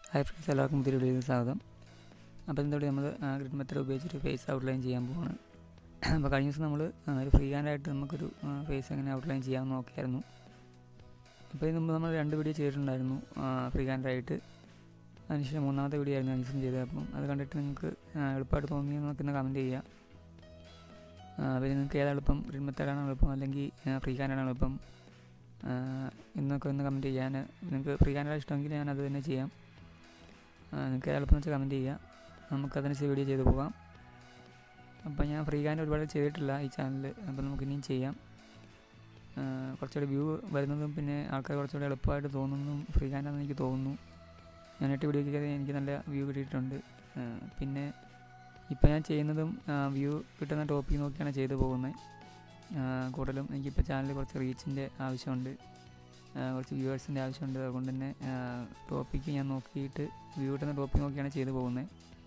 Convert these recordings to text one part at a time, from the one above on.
hi friends എല്ലാവർക്കും പുതിയ വീഡിയോയിലേക്ക് സ്വാഗതം അപ്പോൾ ഇന്നോടെ നമ്മൾ ഗ്രിഡ് മെത്തേഡ് ഉപയോഗിച്ചൊരു ഫേസ് ഔട്ട്ലൈൻ ചെയ്യാൻ പോവാണ് അപ്പോൾ കഴിഞ്ഞ ദിവസം നമ്മൾ ഒരു ഫ്രീ ഹാൻഡായിട്ട് നമുക്കൊരു ഫേസ് എങ്ങനെ ഔട്ട്ലൈൻ ചെയ്യാമെന്ന് നോക്കിയായിരുന്നു അപ്പോൾ ഇതിന് മുമ്പ് നമ്മൾ രണ്ട് വീഡിയോ ചെയ്തിട്ടുണ്ടായിരുന്നു ഫ്രീ ഹാൻഡായിട്ട് അതിനുശേഷം മൂന്നാമത്തെ വീഡിയോ ആയിരുന്നു കഴിഞ്ഞ ദിവസം ചെയ്തത് അപ്പം അത് കണ്ടിട്ട് നിങ്ങൾക്ക് എളുപ്പമായിട്ട് തോന്നിയെന്ന് നോക്കുന്ന കമൻറ്റ് ചെയ്യുക പിന്നെ നിങ്ങൾക്ക് ഏതാണ് എളുപ്പം ഗ്രിഡ് മെത്തേഡാണ് എളുപ്പം അല്ലെങ്കിൽ ഫ്രീ ഹാൻഡാണ് എളുപ്പം എന്നൊക്കെ ഒന്ന് കമൻറ്റ് ചെയ്യാൻ നിങ്ങൾക്ക് ഫ്രീ ഹാൻഡാണ് ഇഷ്ടമെങ്കിൽ ഞാൻ അത് തന്നെ ചെയ്യാം നിങ്ങൾക്ക് എളുപ്പം വെച്ച് കമൻറ്റ് ചെയ്യുക നമുക്കതിനനുസരിച്ച് വീഡിയോ ചെയ്ത് പോകാം അപ്പോൾ ഞാൻ ഫ്രീ ഹാൻഡ് ഒരുപാട് ചെയ്തിട്ടില്ല ഈ ചാനലിൽ അപ്പോൾ നമുക്ക് ഇനിയും ചെയ്യാം കുറച്ചുകൂടി വ്യൂ വരുന്നതും പിന്നെ ആൾക്കാർ കുറച്ചുകൂടി എളുപ്പമായിട്ട് തോന്നുന്നതും ഫ്രീ ഹാൻഡാണെന്ന് എനിക്ക് തോന്നുന്നു ഞാൻ എട്ട് വീഡിയോയ്ക്ക് എനിക്ക് നല്ല വ്യൂ കിട്ടിയിട്ടുണ്ട് പിന്നെ ഇപ്പോൾ ഞാൻ ചെയ്യുന്നതും വ്യൂ കിട്ടുന്ന ടോപ്പിക് നോക്കിയാണ് ചെയ്തു പോകുന്നത് കൂടുതലും എനിക്കിപ്പോൾ ചാനലിൽ കുറച്ച് റീച്ചിൻ്റെ ആവശ്യമുണ്ട് കുറച്ച് വ്യൂവേഴ്സിൻ്റെ ആവശ്യമുണ്ട് അതുകൊണ്ട് തന്നെ ടോപ്പിക്ക് ഞാൻ നോക്കിയിട്ട് വ്യൂ കിട്ടുന്ന ടോപ്പിക് നോക്കിയാണ് ചെയ്തു പോകുന്നത്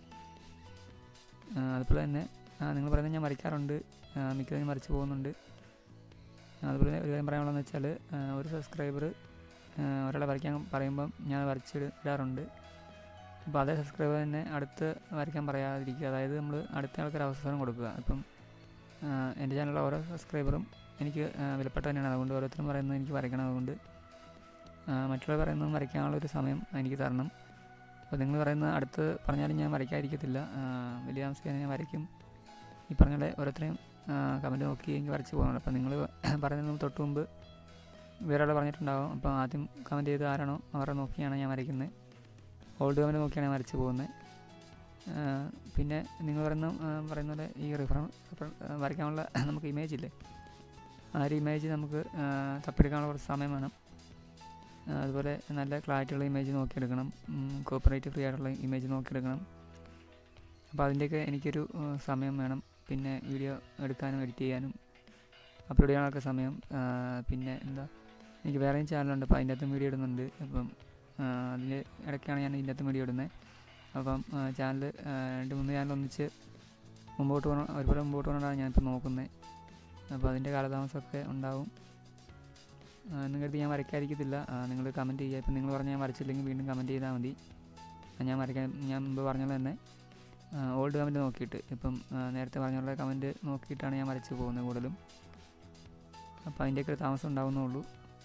അതുപോലെ തന്നെ നിങ്ങൾ പറയുന്നത് ഞാൻ വരയ്ക്കാറുണ്ട് മിക്കതും വരച്ച് പോകുന്നുണ്ട് അതുപോലെ ഒരു കാര്യം പറയാനുള്ളതെന്ന് വെച്ചാൽ ഒരു സബ്സ്ക്രൈബർ ഒരാളെ വരയ്ക്കാൻ പറയുമ്പം ഞാൻ വരച്ചിടാറുണ്ട് അപ്പോൾ അതേ സബ്സ്ക്രൈബർ തന്നെ അടുത്ത് വരയ്ക്കാൻ പറയാതിരിക്കുക അതായത് നമ്മൾ അടുത്ത ആൾക്കൊരു അവസരം കൊടുക്കുക ഇപ്പം എൻ്റെ ചാനലിലെ ഓരോ സബ്സ്ക്രൈബറും എനിക്ക് വിലപ്പെട്ട തന്നെയാണ് അതുകൊണ്ട് ഓരോരുത്തരും പറയുന്നത് എനിക്ക് വരയ്ക്കണം അതുകൊണ്ട് മറ്റുള്ളവർ പറയുന്നതും വരയ്ക്കാനുള്ള ഒരു സമയം എനിക്ക് തരണം അപ്പോൾ നിങ്ങൾ പറയുന്ന അടുത്ത് പറഞ്ഞാലും ഞാൻ വരയ്ക്കാതിരിക്കത്തില്ല വലിയ താമസിക്കാൻ ഞാൻ വരയ്ക്കും ഈ പറഞ്ഞ ഓരോരുത്തരെയും കമൻറ്റ് നോക്കി എനിക്ക് വരച്ച് പോകുന്നുണ്ട് അപ്പോൾ നിങ്ങൾ പറയുന്നതിന് തൊട്ട് മുമ്പ് വേറെ ആൾ പറഞ്ഞിട്ടുണ്ടാകും അപ്പോൾ ആദ്യം കമൻറ്റ് ചെയ്ത് ആരാണോ അവരെ നോക്കിയാണ് ഞാൻ വരയ്ക്കുന്നത് ഓൾഡ് കമൻറ്റ് നോക്കിയാണ് ഞാൻ വരച്ച് പോകുന്നത് പിന്നെ നിങ്ങൾ പറയുന്ന പറയുന്ന പോലെ ഈ റിഫർ വരയ്ക്കാനുള്ള നമുക്ക് ഇമേജ് ഇല്ലേ ആ ഒരു ഇമേജ് നമുക്ക് തപ്പിയെടുക്കാനുള്ള കുറച്ച് സമയം വേണം അതുപോലെ നല്ല ക്ലാരിറ്റിയുള്ള ഇമേജ് നോക്കിയെടുക്കണം കോപ്പറേറ്റ് ഫ്രീ ആയിട്ടുള്ള ഇമേജ് നോക്കിയെടുക്കണം അപ്പോൾ അതിൻ്റെയൊക്കെ എനിക്കൊരു സമയം വേണം പിന്നെ വീഡിയോ എടുക്കാനും എഡിറ്റ് ചെയ്യാനും അപ്ലോഡ് ചെയ്യാനൊക്കെ സമയം പിന്നെ എന്താ എനിക്ക് വേറെയും ചാനലുണ്ട് അപ്പോൾ അതിൻ്റെ അകത്തും വീഡിയോ ഇടുന്നുണ്ട് അപ്പം അതിൻ്റെ ഇടയ്ക്കാണ് ഞാൻ ഇതിൻ്റെ അകത്തും വീഡിയോ ഇടുന്നത് അപ്പം ചാനൽ രണ്ട് മൂന്ന് ചാനൽ ഒന്നിച്ച് മുമ്പോട്ട് പോകണം ഒരുപാട് മുമ്പോട്ട് പോകണമെന്നാണ് ഞാനിപ്പോൾ നോക്കുന്നത് അപ്പോൾ അതിൻ്റെ കാലതാമസമൊക്കെ ഉണ്ടാവും നിങ്ങളുടെ ഞാൻ വരയ്ക്കാതിരിക്കത്തില്ല നിങ്ങൾ കമൻറ്റ് ചെയ്യുക ഇപ്പം നിങ്ങൾ പറഞ്ഞാൽ ഞാൻ വരച്ചില്ലെങ്കിൽ വീണ്ടും കമൻറ്റ് ചെയ്താൽ മതി ഞാൻ വരയ്ക്കാൻ ഞാൻ മുമ്പ് പറഞ്ഞ തന്നെ ഓൾഡ് കമൻറ്റ് നോക്കിയിട്ട് ഇപ്പം നേരത്തെ പറഞ്ഞുള്ള കമൻറ്റ് നോക്കിയിട്ടാണ് ഞാൻ വരച്ച് പോകുന്നത് കൂടുതലും അപ്പോൾ അതിൻ്റെയൊക്കെ താമസം ഉണ്ടാവുന്നുള്ളൂ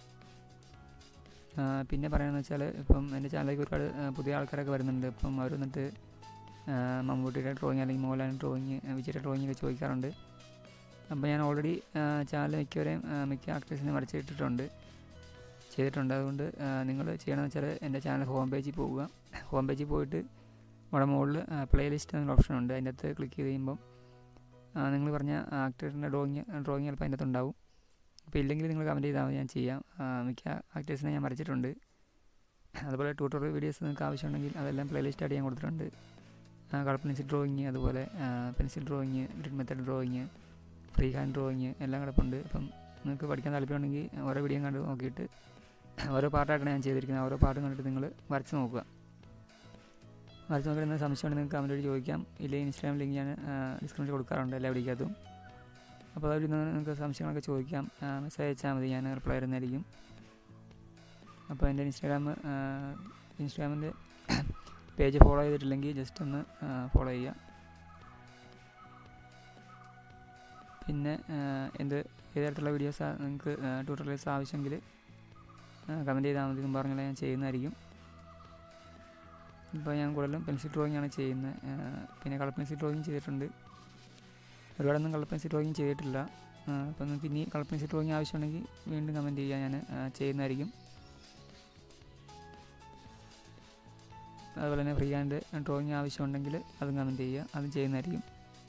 പിന്നെ പറയുകയെന്ന് വെച്ചാൽ ഇപ്പം എൻ്റെ ചാനലിലേക്ക് ഒരുപാട് പുതിയ ആൾക്കാരൊക്കെ വരുന്നുണ്ട് ഇപ്പം അവർ വന്നിട്ട് മമ്മൂട്ടിയുടെ ഡ്രോയിങ് അല്ലെങ്കിൽ മോഹൻലാൽ ഡ്രോയിങ് വിജയുടെ ഡ്രോയിങ് ഒക്കെ ചോദിക്കാറുണ്ട് അപ്പോൾ ഞാൻ ഓൾറെഡി ചാനൽ മിക്കവരെയും മിക്ക ആക്ടേഴ്സിനെ വരച്ചിട്ടിട്ടുണ്ട് ചെയ്തിട്ടുണ്ട് അതുകൊണ്ട് നിങ്ങൾ ചെയ്യണമെന്ന് വെച്ചാൽ എൻ്റെ ചാനൽ ഹോം പേജിൽ പോവുക ഹോം പേജിൽ പോയിട്ട് അവിടെ മുകളിൽ പ്ലേലിസ്റ്റ് എന്നൊരു ഓപ്ഷൻ ഉണ്ട് അതിൻ്റെ അകത്ത് ക്ലിക്ക് ചെയ്ത് കഴിയുമ്പം നിങ്ങൾ പറഞ്ഞ ആക്ടേഴ്സിൻ്റെ ഡ്രോയിങ് ഡ്രോയിങ് ചിലപ്പോൾ അതിൻ്റെ അകത്ത് ഉണ്ടാവും അപ്പോൾ ഇല്ലെങ്കിൽ നിങ്ങൾ കമൻറ്റ് ചെയ്താൽ മതി ഞാൻ ചെയ്യാം മിക്ക ആക്ടേഴ്സിനെ ഞാൻ വരച്ചിട്ടുണ്ട് അതുപോലെ ട്യൂട്ടോറിയൽ വീഡിയോസ് നിങ്ങൾക്ക് ആവശ്യമുണ്ടെങ്കിൽ അതെല്ലാം പ്ലേലിസ്റ്റ് ആയിട്ട് ഞാൻ കൊടുത്തിട്ടുണ്ട് കളർ പെൻസിൽ ഡ്രോയിങ് അതുപോലെ pencil drawing grid method drawing free hand drawing എല്ലാം കിടപ്പുണ്ട് അപ്പം നിങ്ങൾക്ക് പഠിക്കാൻ താല്പര്യമുണ്ടെങ്കിൽ ഓരോ വീഡിയോ കണ്ട് നോക്കിയിട്ട് ഓരോ പാർട്ടായിട്ടാണ് ഞാൻ ചെയ്തിരിക്കുന്നത് ഓരോ പാട്ടും കണ്ടിട്ട് നിങ്ങൾ വരച്ച് നോക്കുക വരച്ച് നോക്കിയിട്ട് എന്തെങ്കിലും സംശയമുണ്ടെങ്കിൽ നിങ്ങൾക്ക് കമൻറ്റ് വഴി ചോദിക്കാം ഇല്ലെങ്കിൽ ഇൻസ്റ്റാഗ്രാം ലിങ്ക് ഞാൻ ഡിസ്ക്രിപ്ഷനിൽ കൊടുക്കാറുണ്ട് എല്ലാ വീഡിയോക്കകത്തും അപ്പോൾ അതുവഴി നിങ്ങൾക്ക് സംശയങ്ങളൊക്കെ ചോദിക്കാം മെസ്സേജ് അയച്ചാൽ മതി ഞാൻ റിപ്ലൈ തരുന്നതായിരിക്കും അപ്പോൾ എൻ്റെ ഇൻസ്റ്റാഗ്രാം ഇൻസ്റ്റാഗ്രാമിൻ്റെ പേജ് ഫോളോ ചെയ്തിട്ടില്ലെങ്കിൽ ജസ്റ്റ് ഒന്ന് ഫോളോ ചെയ്യുക പിന്നെ എന്ത് ഏത് തരത്തിലുള്ള വീഡിയോസ് നിങ്ങൾക്ക് ട്യൂട്ടോറിയൽസ് ആവശ്യമെങ്കിൽ കമൻറ്റ് ചെയ്താൽ മതി പറഞ്ഞാൽ ഞാൻ ചെയ്യുന്നതായിരിക്കും ഇപ്പോൾ ഞാൻ കൂടുതലും പെൻസിൽ ഡ്രോയിങ് ആണ് ചെയ്യുന്നത് പിന്നെ കളർ പെൻസിൽ ഡ്രോയിങ് ചെയ്തിട്ടുണ്ട് ഒരുപാടൊന്നും കളർ പെൻസിൽ ഡ്രോയിങ് ചെയ്തിട്ടില്ല അപ്പോൾ നിങ്ങൾക്ക് ഇനി കളർ പെൻസിൽ ഡ്രോയിങ് ആവശ്യമുണ്ടെങ്കിൽ വീണ്ടും കമൻറ്റ് ചെയ്യുക ഞാൻ ചെയ്യുന്നതായിരിക്കും അതുപോലെ തന്നെ ഫ്രീ ഹാൻഡ് ഡ്രോയിങ് ആവശ്യമുണ്ടെങ്കിൽ അതും കമൻറ്റ് ചെയ്യുക അതും ചെയ്യുന്നതായിരിക്കും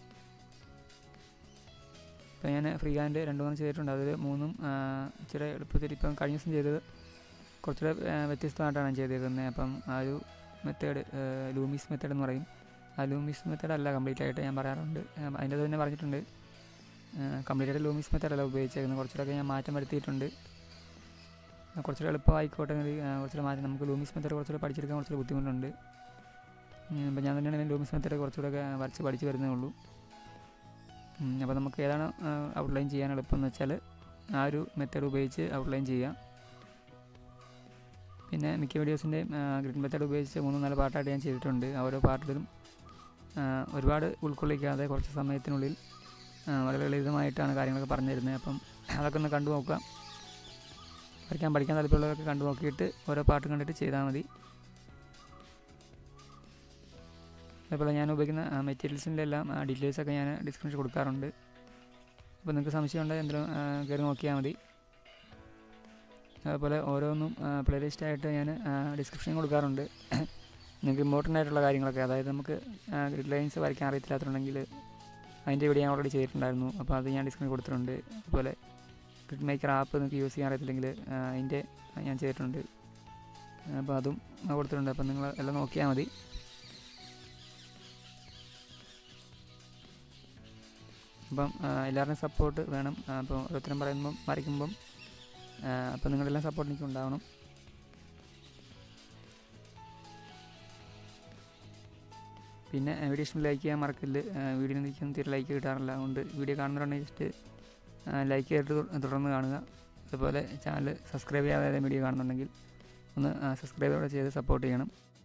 ഇപ്പോൾ ഞാൻ ഫ്രീ ഹാൻഡ് രണ്ട് മൂന്ന് ചെയ്തിട്ടുണ്ട് അതിൽ മൂന്നും ഇച്ചിരി എളുപ്പത്തിൽ ഇപ്പം കഴിഞ്ഞ ദിവസം ചെയ്തത് കുറച്ചുകൂടെ വ്യത്യസ്തമായിട്ടാണ് ഞാൻ ചെയ്തേക്കുന്നത് അപ്പം ആ ഒരു മെത്തേഡ് ലൂമിസ് മെത്തേഡ് എന്ന് പറയും ആ ലൂമിസ് മെത്തേഡ് അല്ല കംപ്ലീറ്റ് ആയിട്ട് ഞാൻ പറയാറുണ്ട് അതിൻ്റെ തന്നെ പറഞ്ഞിട്ടുണ്ട് കംപ്ലീറ്റ് ആയിട്ട് ലൂമിസ് മെത്തേഡ് അല്ല ഉപയോഗിച്ചേക്കുന്നത് കുറച്ചുകൂടെ ഞാൻ മാറ്റം വരുത്തിയിട്ടുണ്ട് കുറച്ചുകൂടെ എളുപ്പമായിക്കോട്ടെ കുറച്ചുകൂടെ മാറ്റം നമുക്ക് ലൂമിസ് മെത്തേഡ് കുറച്ചുകൂടെ പഠിച്ചെടുക്കാൻ കുറച്ചുകൂടെ ബുദ്ധിമുട്ടുണ്ട് അപ്പോൾ ഞാൻ തന്നെയാണ് ലൂമിസ് മെത്തേഡ് കുറച്ചുകൂടെ വരച്ച് പഠിച്ച് വരുന്നേ ഉള്ളൂ അപ്പോൾ നമുക്ക് ഏതാണ് ഔട്ട്ലൈൻ ചെയ്യാൻ എളുപ്പം എന്ന് വെച്ചാൽ ആ ഒരു മെത്തേഡ് ഉപയോഗിച്ച് ഔട്ട്ലൈൻ ചെയ്യാം പിന്നെ മിക്ക വീഡിയോസിൻ്റെയും ഗ്രിഡ് മെത്തേഡ് ഉപയോഗിച്ച് മൂന്ന് നാല് പാർട്ടായിട്ട് ഞാൻ ചെയ്തിട്ടുണ്ട് ആ ഓരോ പാർട്ടിലും ഒരുപാട് ഉൾക്കൊള്ളിക്കാതെ കുറച്ച് സമയത്തിനുള്ളിൽ ആ, വളരെ ലളിതമായിട്ടാണ് കാര്യങ്ങളൊക്കെ പറഞ്ഞു തരുന്നത് അപ്പം അതൊക്കെ ഒന്ന് കണ്ടു നോക്കുക വരയ്ക്കാൻ പഠിക്കാൻ താല്പര്യമുള്ളവരൊക്കെ കണ്ടു നോക്കിയിട്ട് ഓരോ പാട്ട് കണ്ടിട്ട് ചെയ്താൽ മതി അതേപോലെ ഞാൻ ഉപയോഗിക്കുന്ന മെറ്റീരിയൽസിൻ്റെ എല്ലാം ഡീറ്റെയിൽസ് ഒക്കെ ഞാൻ ഡിസ്ക്രിപ്ഷൻ കൊടുക്കാറുണ്ട് അപ്പോൾ നിങ്ങൾക്ക് സംശയം ഉണ്ടെങ്കിൽ എന്തെങ്കിലും കയറി നോക്കിയാൽ മതി അതുപോലെ ഓരോന്നും പ്ലേലിസ്റ്റ് ആയിട്ട് ഞാൻ ഡിസ്ക്രിപ്ഷൻ കൊടുക്കാറുണ്ട് നിങ്ങൾക്ക് ഇമ്പോർട്ടൻ്റ് ആയിട്ടുള്ള കാര്യങ്ങളൊക്കെ അതായത് നമുക്ക് ഗ്രിഡ് ലൈൻസ് വരയ്ക്കാൻ അറിയത്തില്ലാത്തുണ്ടെങ്കിൽ അതിൻ്റെ വീഡിയോ ഞാൻ ഓൾറെഡി ചെയ്തിട്ടുണ്ടായിരുന്നു അപ്പോൾ അത് ഞാൻ ഡിസ്ക്രിപ്ഷൻ കൊടുത്തിട്ടുണ്ട് അതുപോലെ ഗ്രിഡ് മേക്കർ ആപ്പ് നിങ്ങൾക്ക് യൂസ് ചെയ്യാൻ അറിയത്തില്ലെങ്കിൽ അതിൻ്റെ ഞാൻ ചെയ്തിട്ടുണ്ട് അപ്പോൾ അതും കൊടുത്തിട്ടുണ്ട് അപ്പോൾ നിങ്ങൾ എല്ലാം നോക്കിയാൽ മതി അപ്പം എല്ലാവരുടെയും സപ്പോർട്ട് വേണം അപ്പോൾ ഓരോരുത്തരും പറയുമ്പം വരയ്ക്കുമ്പം അപ്പോൾ നിങ്ങളെല്ലാം സപ്പോർട്ട് എനിക്ക് ഉണ്ടാവണം പിന്നെ വീഡിയോ ഇഷ്ടം ലൈക്ക് ചെയ്യാൻ മറക്കല്ല് വീഡിയോ എനിക്കൊന്നും തീരെ ലൈക്ക് കിട്ടാറില്ല അതുകൊണ്ട് വീഡിയോ കാണുന്നവരുണ്ടെങ്കിൽ ജസ്റ്റ് ലൈക്ക് ചെയ്തിട്ട് തുടർന്ന് കാണുക അതുപോലെ ചാനൽ സബ്സ്ക്രൈബ് ചെയ്യാതെ വീഡിയോ കാണുന്നുണ്ടെങ്കിൽ ഒന്ന് സബ്സ്ക്രൈബ് ചെയ്ത് സപ്പോർട്ട് ചെയ്യണം